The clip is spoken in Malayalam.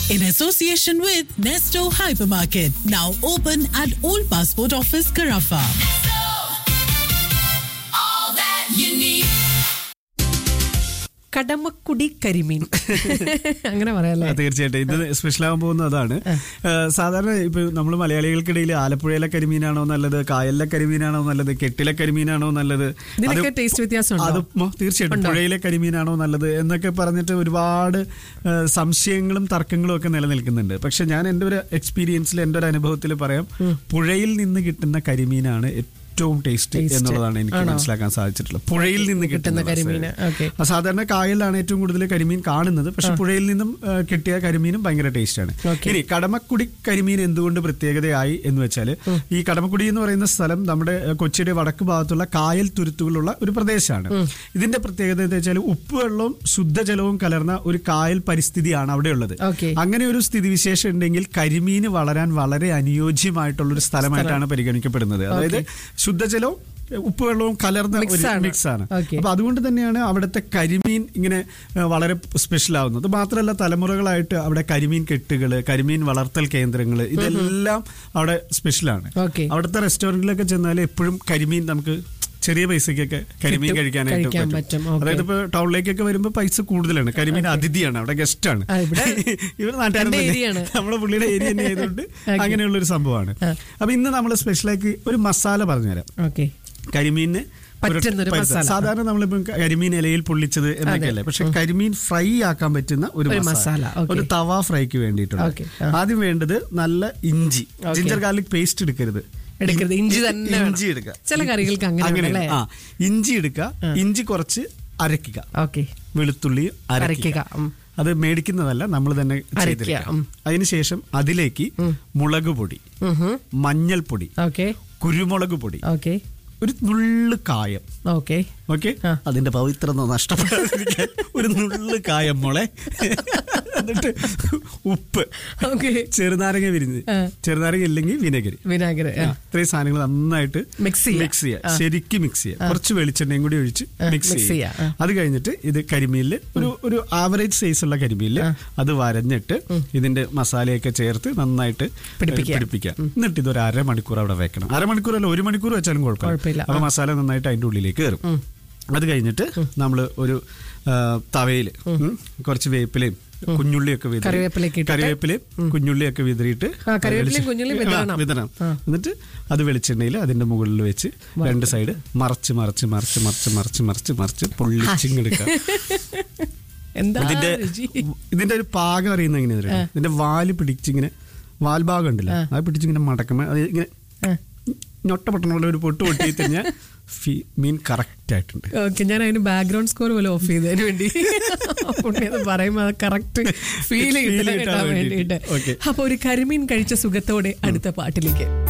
in association with Nesto Hypermarket, now open at Old Passport Office, Carafa. all that you need. Kadamakudy കരിമീൻ അങ്ങനെ പറയാല്ലേ ആ, തീർച്ചയായിട്ടും ഇത് സ്പെഷ്യൽ ആകാൻ പോകുന്നത് അതാണ് ഏഹ്, സാധാരണ ഇപ്പൊ നമ്മൾ മലയാളികൾക്കിടയിൽ ആലപ്പുഴയിലെ കരിമീനാണോ നല്ലത് കായലിലെ കരിമീനാണോ നല്ലത് കെട്ടിലെ കരിമീനാണോ നല്ലത് ഇതിനൊക്കെ അത് ടേസ്റ്റ് വ്യത്യാസമുണ്ടോ? അത് മോ- തീർച്ചയായിട്ടും പുഴയിലെ കരിമീനാണോ നല്ലത് എന്നൊക്കെ പറഞ്ഞിട്ട് ഒരുപാട് ഏഹ്, സംശയങ്ങളും തർക്കങ്ങളും ഒക്കെ നിലനിൽക്കുന്നുണ്ട് പക്ഷെ ഞാൻ എൻ്റെ ഒരു എക്സ്പീരിയൻസിൽ എൻ്റെ ഒരു അനുഭവത്തിൽ പറയാം പുഴയിൽ നിന്ന് കിട്ടുന്ന കരിമീനാണ് ഏറ്റവും ടേസ്റ്റ് Taste. എന്നുള്ളതാണ് എനിക്ക് ആണോ? മനസ്സിലാക്കാൻ സാധിച്ചിട്ടുള്ളത് പുഴയിൽ നിന്ന് കിട്ടുന്ന കിട്ടുന്ന കരിമീന്. Okay. ആ, സാധാരണ കായലിലാണ് ഏറ്റവും കൂടുതൽ കരിമീൻ കാണുന്നത് പക്ഷെ പുഴയിൽ നിന്നും ആ, കിട്ടിയ കരിമീനും ഭയങ്കര ടേസ്റ്റ് ആണ് Okay. ഇനി കടമക്കുടി കരിമീൻ എന്തുകൊണ്ട് പ്രത്യേകതയായി എന്ന് വെച്ചാൽ ഈ കടമക്കുടി എന്ന് പറയുന്ന സ്ഥലം നമ്മുടെ ആ, കൊച്ചിയുടെ വടക്ക് ഭാഗത്തുള്ള കായൽ തുരുത്തുകളുള്ള ഒരു പ്രദേശമാണ് ഇതിന്റെ പ്രത്യേകത എന്ന് വെച്ചാൽ ഉപ്പുവെള്ളവും ശുദ്ധജലവും കലർന്ന ഒരു കായൽ പരിസ്ഥിതിയാണ് അവിടെയുള്ളത് Okay. അങ്ങനെ ഒരു സ്ഥിതിവിശേഷം ഉണ്ടെങ്കിൽ കരിമീന് വളരാൻ വളരെ അനുയോജ്യമായിട്ടുള്ള ഒരു സ്ഥലമായിട്ടാണ് പരിഗണിക്കപ്പെടുന്നത് അതായത് ശുദ്ധജലവും ഉപ്പുവെള്ളവും കലർന്ന Mix ഒരു ആണ്. മിക്സ് ആണ് Okay. അപ്പൊ അതുകൊണ്ട് തന്നെയാണ് അവിടുത്തെ കരിമീൻ ഇങ്ങനെ ഏഹ്, വളരെ സ്പെഷ്യൽ ആവുന്നത് മാത്രമല്ല തലമുറകളായിട്ട് അവിടെ കരിമീൻ കെട്ടുകള് കരിമീൻ വളർത്തൽ കേന്ദ്രങ്ങൾ ഇതെല്ലാം അവിടെ സ്പെഷ്യലാണ് Okay. അവിടുത്തെ റെസ്റ്റോറന്റിലൊക്കെ ചെന്നാൽ എപ്പോഴും കരിമീൻ നമുക്ക് ചെറിയ പൈസക്കൊക്കെ കരിമീൻ കിട്ടും. കഴിക്കാനായിട്ട് കഴിക്കാൻ പറ്റും പറ്റും. Okay. അതായത് ഇപ്പൊ ടൗണിലേക്കൊക്കെ വരുമ്പോൾ പൈസ കൂടുതലാണ് കരിമീൻ അതിഥിയാണ് അവിടെ ഗസ്റ്റ് ആണ് ആ, ഇവിടെ ഇവർ എന്റെ നാട്ടുകാരൊന്നും ഏരിയയാണ്. നമ്മുടെ പുള്ളിയുടെ ഏരിയ തന്നെ ആയതുകൊണ്ട് Okay. അങ്ങനെയുള്ള ഒരു സംഭവമാണ് അപ്പൊ ഇന്ന് നമ്മൾ സ്പെഷ്യലാക്കി ഒരു മസാല പറഞ്ഞുതരാം ഓക്കെ കരിമീനിന് ഒരു പറ്റുന്നൊരു പൈസ. മസാല. സാധാരണ നമ്മളിപ്പം കരിമീൻ ഇലയിൽ പൊള്ളിച്ചത് എന്നൊക്കെയല്ലേ പക്ഷെ കരിമീൻ ഫ്രൈ ആക്കാൻ പറ്റുന്ന ഒരു ഒരു മസാല മസാല, okay. ഒരു തവ ഫ്രൈക്ക് വേണ്ടിയിട്ടുള്ള Okay, ആ. ആദ്യം വേണ്ടത് നല്ല ഇഞ്ചി Okay. ജിഞ്ചർ ഗാർലിക് പേസ്റ്റ് എടുക്കരുത് എടുക്കരുത്. ഇഞ്ചി തന്നെ വേണം. ഇഞ്ചി എടുക്കുക ചില കറികൾക്ക് അങ്ങനെയാണ് അല്ലേ? ആ ഇഞ്ചി എടുക്കുക ഇഞ്ചി കുറച്ച് അരക്കുക ഓക്കെ വെളുത്തുള്ളി അരയ്ക്കുക, അരയ്ക്കുക ഉം. അത് മേടിക്കുന്നതല്ല നമ്മൾ തന്നെ അരയ്ക്കുക, ചെയ്തെടുക്കുക ഉം. അതിനുശേഷം അതിലേക്ക് മുളക് പൊടി മഞ്ഞൾപ്പൊടി ഓക്കെ കുരുമുളക് പൊടി ഓക്കെ ഒരു നുള്ളു കായം ഓക്കെ ഓക്കെ ആ. അതിന്റെ പവിത്രത നഷ്ടപ്പെടാതിരിക്കാൻ ഒരു നുള്ളു കായം മോളെ എന്നിട്ട് ഉപ്പ് ഓക്കെ ചെറുനാരങ്ങ വിരിഞ്ഞ് ആ. ചെറുനാരങ്ങ ഇല്ലെങ്കിൽ വിനെഗരി വിനാഗിരി ആ. ഇത്രയും സാധനങ്ങൾ നന്നായിട്ട് Mix ചെയ്യാ. മിക്സ് ചെയ്യുക ആ. ശരിക്കും മിക്സ് ചെയ്യുക കുറച്ച് വെളിച്ചെണ്ണയും കൂടി ഒഴിച്ച് ആ, മിക്സ് mix ചെയ്യുക ചെയ്യാ. ആ. അത് കഴിഞ്ഞിട്ട് ഇത് കരിമീനില് ഒരു ഒരു ആവറേജ് സൈസ് ഉള്ള കരിമീനില് അത് വരഞ്ഞിട്ട് ഇതിന്റെ മസാലയൊക്കെ ചേർത്ത് നന്നായിട്ട് പിടിപ്പിക്കുക. പിടിപ്പിക്കുക എന്നിട്ട് ഇത് ഒരു അരമണിക്കൂർ അവിടെ വെക്കണം അരമണിക്കൂർ അല്ല ഒരു മണിക്കൂർ വെച്ചാലും കുഴപ്പമില്ല. കുഴപ്പമില്ല അപ്പൊ മസാല നന്നായിട്ട് അതിന്റെ ഉള്ളിലേക്ക് കയറും അത് കഴിഞ്ഞിട്ട് നമ്മൾ ഒരു തവയിൽ കുറച്ച് വേപ്പിലയും കുഞ്ഞുള്ളിയൊക്കെ വിതറി കറിവേപ്പിലയൊക്കെ ഇട്ടിട്ട് കറിവേപ്പിലയും കുഞ്ഞുള്ളിയൊക്കെ വിതറിയിട്ട് ആ, കറിവേപ്പിലയും വെളിച്ചെ- കുഞ്ഞുള്ളിയും ആ, വിതറണം. വിതറണം ആ. എന്നിട്ട് അത് വെളിച്ചെണ്ണയിൽ അതിന്റെ മുകളിൽ വെച്ച് രണ്ട് സൈഡ് മറച്ച് മറച്ച് മറച്ച് മറച്ച് മറച്ച് മറച്ച് മറിച്ച് പൊള്ളിച്ചിങ്ങെടുക്കുക എന്താ ഇതിന്റെ രുചി? ഇതിന്റെ ഒരു പാകം അറിയുന്ന എങ്ങനെയാ ഇതിന്റെ വാല് പിടിച്ചിങ്ങനെ വാൽഭാഗം ഉണ്ടല്ലോ അത് പിടിച്ചിങ്ങനെ മടക്കുമ്പോ അത് ഇങ്ങനെ ഞൊട്ട പൊട്ടണ ഒരു പൊട്ട് പൊട്ടി കഴിഞ്ഞാൽ മീൻ കറക്റ്റ് ആയിട്ടുണ്ട് ഓക്കെ ഞാൻ അതിന് ബാക്ക്ഗ്രൗണ്ട് സ്കോർ പോലെ ഓഫ് ചെയ്തതിന് വേണ്ടി പുള്ളി അത് പറയുമ്പോൾ അത് കറക്റ്റ് ഫീൽ Feel കിട്ടാൻ കിട്ടാൻ വേണ്ടിയിട്ട് വേണ്ടിയിട്ട്. Okay. അപ്പൊ ഒരു കരിമീൻ കഴിച്ച സുഖത്തോടെ അടുത്ത പാട്ടിലേക്ക്